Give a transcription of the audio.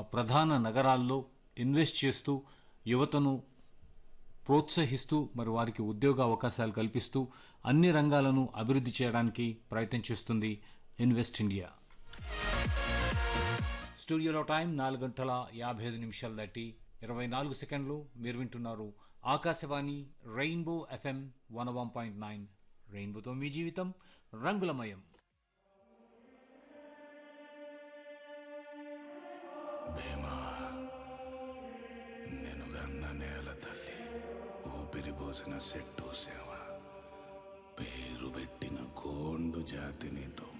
ప్రధాన నగరాల్లో ఇన్వెస్ట్ చేస్తూ యువతను ప్రోత్సహిస్తూ మరి వారికి ఉద్యోగ అవకాశాలు కల్పిస్తూ అన్ని రంగాలను అభివృద్ధి చేయడానికి ప్రయత్నం చేస్తుంది ఇన్వెస్ట్ ఇండియా స్టూడియోలో టైం నాలుగు గంటల యాభై ఐదు నిమిషాలు దాటి ఇరవై నాలుగు సెకండ్లు మీరు వింటున్నారు Akashvani Rainbow FM one one point nine రెయిన్బోతో మీ జీవితం రంగులమయం భీమా నేను గన్న నేల తల్లి ఊపిరి పోసిన సెట్టు సేవ పేరు పెట్టిన కోండు జాతి నీతో